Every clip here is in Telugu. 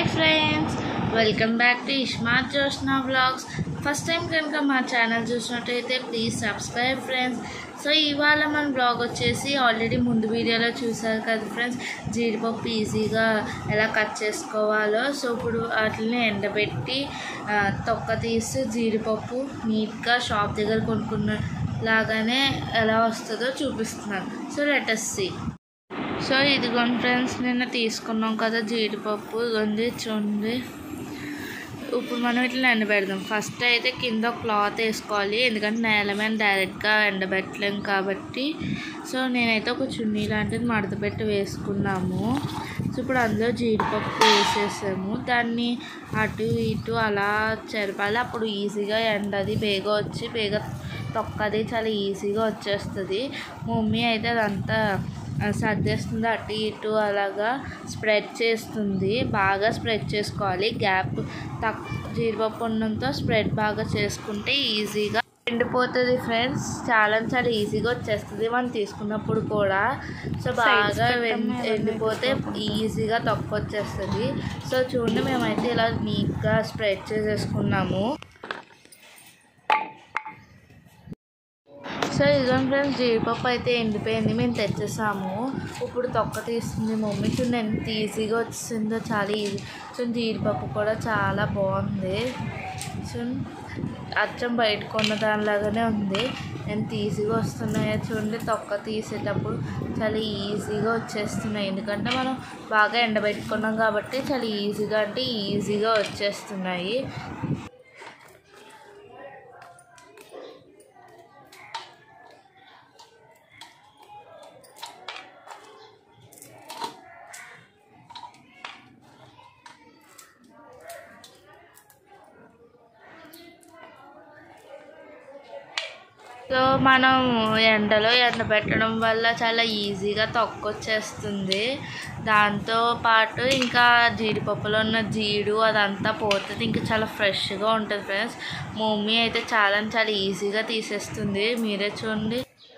hi friends welcome back to Ishmath Joshna blogs first time కనుక మా ఛానల్ చూసినట్టయితే ప్లీజ్ సబ్స్క్రైబ్ ఫ్రెండ్స్ సో ఇవాళ మన బ్లాగ్ వచ్చేసి ఆల్రెడీ ముందు వీడియోలో చూసారు కదా ఫ్రెండ్స్ జీడిపప్పు ఈజీగా ఎలా కట్ చేసుకోవాలో సో ఇప్పుడు వాటిని ఎండబెట్టి ఆ, తొక్క తీసి జీడిపప్పు నీట్గా షాప్ దగ్గర కొనుక్కున్న లాగానే ఎలా వస్తుందో చూపిస్తున్నాను సో లెటస్ సి సో ఇదిగోండి ఫ్రెండ్స్ నిన్న తీసుకున్నాం కదా జీడిపప్పు ఇదిగోండి చూడండి ఇప్పుడు మనం ఇట్లా ఎండబెడదాం ఫస్ట్ అయితే కింద క్లాత్ వేసుకోవాలి ఎందుకంటే నేల మీద డైరెక్ట్గా ఎండబెట్టలేం కాబట్టి సో నేనైతే ఒక చున్నీ లాంటిది మడత పెట్టి వేసుకున్నాము సో ఇప్పుడు అందులో జీడిపప్పు వేసేసాము దాన్ని అటు ఇటు అలా చెరపాలి అప్పుడు ఈజీగా ఎండది బేగ వచ్చి బేగ తొక్కది చాలా ఈజీగా వచ్చేస్తుంది మమ్మీ అయితే అదంతా ఆ, సర్దేస్తుంది అటు ఇటు అలాగా స్ప్రెడ్ చేస్తుంది బాగా స్ప్రెడ్ చేసుకోవాలి గ్యాప్ తక్కువ జీడిపప్పు ఉండడంతో స్ప్రెడ్ బాగా చేసుకుంటే ఈజీగా ఎండిపోతుంది ఫ్రెండ్స్ చాలా చాలా ఈజీగా వచ్చేస్తుంది మనం తీసుకున్నప్పుడు కూడా సో బాగా వెన్- ఎండిపోతే ఈజీగా తక్కువ వచ్చేస్తుంది సో చూడండి మేమైతే ఇలా నీట్గా స్ప్రెడ్ చేసేసుకున్నాము సో ఇదిగోండి ఫ్రెండ్స్ జీడిపప్పు అయితే ఎండిపోయింది మేము తెచ్చేసాము ఇప్పుడు తొక్క తీస్తుంది మమ్మీ చూడండి ఎంత ఈజీగా వచ్చిందో చాలా ఈజీ చూడండి జీడిపప్పు కూడా చాలా బాగుంది చూడండి అచ్చం బయట కొన్న దానిలాగానే ఉంది ఎంత ఈజీగా వస్తున్నాయో చూడండి తొక్క తీసేటప్పుడు చాలా ఈజీగా వచ్చేస్తున్నాయి ఎందుకంటే మనం బాగా ఎండబెట్టుకున్నాం కాబట్టి చాలా ఈజీగా అంటే ఈజీగా వచ్చేస్తున్నాయి సో మనం ఎండలో ఎండబెట్టడం వల్ల చాలా ఈజీగా తొక్కొచ్చేస్తుంది దాంతో పాటు ఇంకా జీడిపప్పులో ఉన్న జీడు అదంతా పోతుంది ఇంకా చాలా ఫ్రెష్గా ఉంటుంది ఫ్రెండ్స్ మమ్మీ అయితే చాలా చాలా ఈజీగా తీసేస్తుంది మీరే చూడండి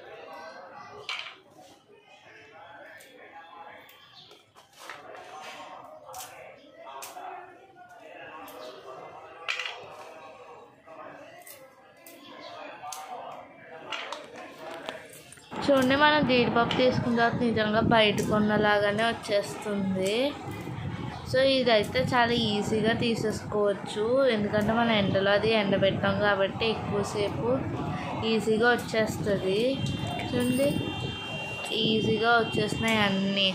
చూడండి మనం జీడిపప్పు తీసుకున్న తర్వాత నిజంగా బయట కొన్నలాగానే వచ్చేస్తుంది సో ఇదైతే చాలా ఈజీగా తీసేసుకోవచ్చు ఎందుకంటే మనం ఎండలో అది ఎండబెట్టాం కాబట్టి ఎక్కువసేపు ఈజీగా వచ్చేస్తుంది చూడండి ఈజీగా వచ్చేస్తున్నాయి అన్నీ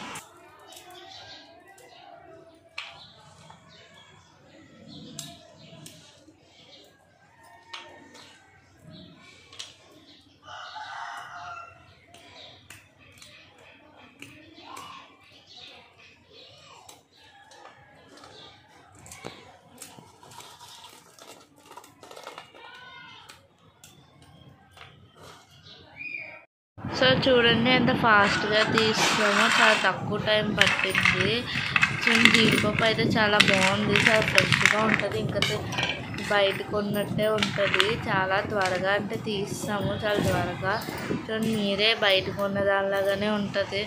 సో చూడండి ఎంత ఫాస్ట్గా తీస్తామో చాలా తక్కువ టైం పట్టింది చూడండి జీడిపప్పు అయితే చాలా బాగుంది చాలా ఫ్రెష్గా ఉంటుంది ఇంకా తే- బయట కొన్నట్టే ఉంటుంది చాలా త్వరగా అంటే తీస్తాము చాలా త్వరగా చూడండి మీరే బయట కొన్న దానిలాగానే ఉంటుంది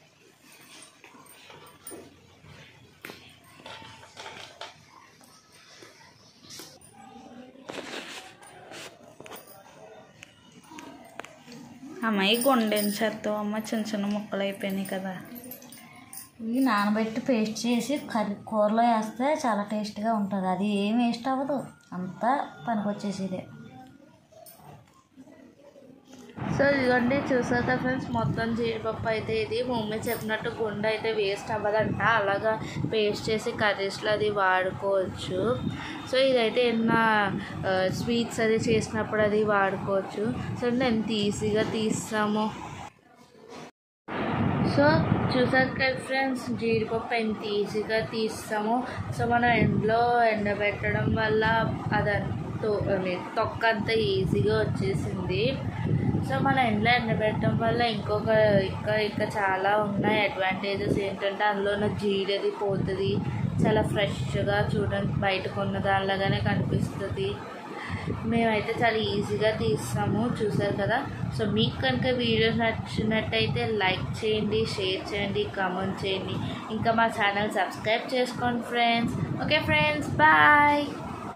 అమ్మాయి గుండెం చేస్తావు అమ్మ చిన్న చిన్న ముక్కలు అయిపోయినాయి కదా ఇవి నానబెట్టి పేస్ట్ చేసి కర్రీ కూరలో వేస్తే చాలా టేస్ట్గా ఉంటుంది అది ఏం వేస్ట్ అవ్వదు అంతా పనికొచ్చేసేదే సో ఇదిగోండి చూసారు కదా ఫ్రెండ్స్ మొత్తం జీడిపప్పు అయితే ఇది మమ్మీ చెప్పినట్టు గుండె అయితే వేస్ట్ అవ్వదంట అలాగా పేస్ట్ చేసి కర్రీస్లో అది వాడుకోవచ్చు సో ఇదైతే ఏమన్నా స్వీట్స్ అది చేసినప్పుడు అది వాడుకోవచ్చు సో ఎంత ఈజీగా తీస్తామో సో చూసారు కదా ఫ్రెండ్స్ జీడిపప్పు ఎంత ఈజీగా తీస్తామో సో మనం ఎండలో ఎండబెట్టడం వల్ల అదంతా అదే తొక్క అంతా ఈజీగా వచ్చేసింది సో మన ఎండలో ఎండబెట్టడం వల్ల ఇంకొక ఇంకా ఇంకా చాలా ఉన్నాయి అడ్వాంటేజెస్ ఏంటంటే అందులో ఉన్న జీడది పోతుంది చాలా ఫ్రెష్గా చూడడానికి బయట కొన్న దానిలాగానే కనిపిస్తుంది మేమైతే చాలా ఈజీగా తీస్తాము చూసారు కదా సో మీకు కనుక వీడియోస్ నచ్చినట్టయితే లైక్ చేయండి షేర్ చేయండి కామెంట్ చేయండి ఇంకా మా ఛానల్ సబ్స్క్రైబ్ చేసుకోండి ఫ్రెండ్స్ ఓకే ఫ్రెండ్స్ బాయ్